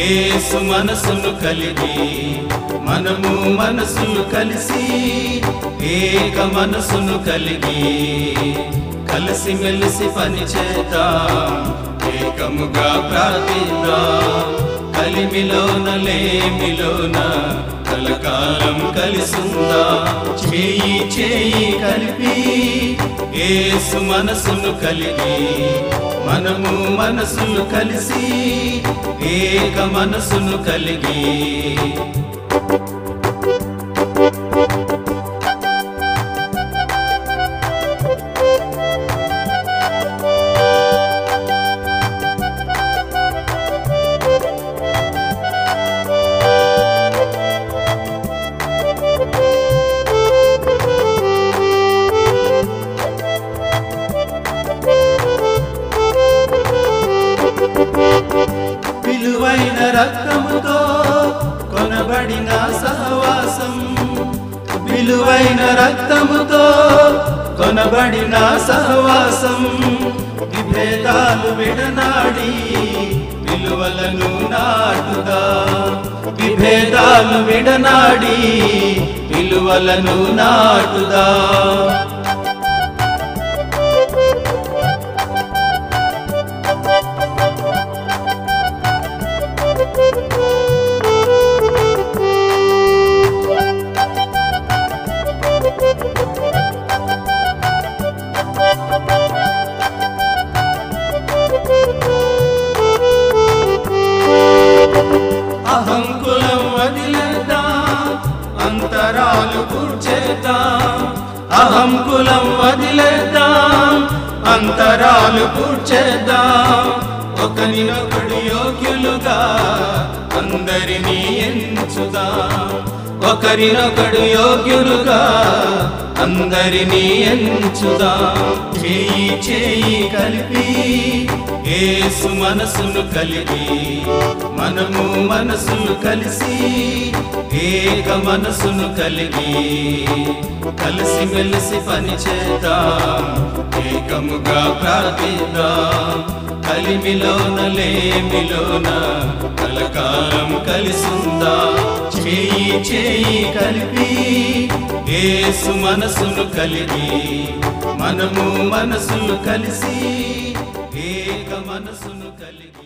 ఏసు మనసును కలిగి మనము మనసులు కలిసి ఏక మనసును కలిగి కలిసి మెలిసి పని చేద్దాం ఏకముగా ప్రార్థిద్దాం కలిమిలోన లేమిలోన కలకాలం కలిసుందా చేయి చేయి కలిపి ఏసు మనసును కలిగి మనము మనసులు కలిసి ఏక మనసును కలిగి విలువైన రక్తముతో కొనబడిన సహవాసం విలువైన రక్తముతో కొనబడిన సహవాసం విభేదాలు విడనాడి విలువలను నాటుదా విభేదాలు విడనాడి విలువలను నాటుదా అహంకులం వదిలేద్దాం అంతరాలు కూర్చేద్దాం అహంకులం వదిలేద్దాం అంతరాలు కూర్చేద్దాం ఒకరినొకడు యోగ్యులుగా అందరినీ ఎంచుదాం ఒకరినొకడు యోగ్యులుగా అందరినీ ఎంచుదాం చేయి చేయి కలిపి ఏసు మనసును కలిగి మనము మనసులు కలిసి ఏక మనసును కలిగి కలిసి మెలిసి పని చేద్దాం ఏకముగా ప్రార్థిద్దాం కలిమిలోన లేమిలోన కలకాలం కలిసుందా చేయి చేయి కలిపి ఏసు మనసును కలిగి మనము మనసులు కలిసి ఏక మనసును కలిగి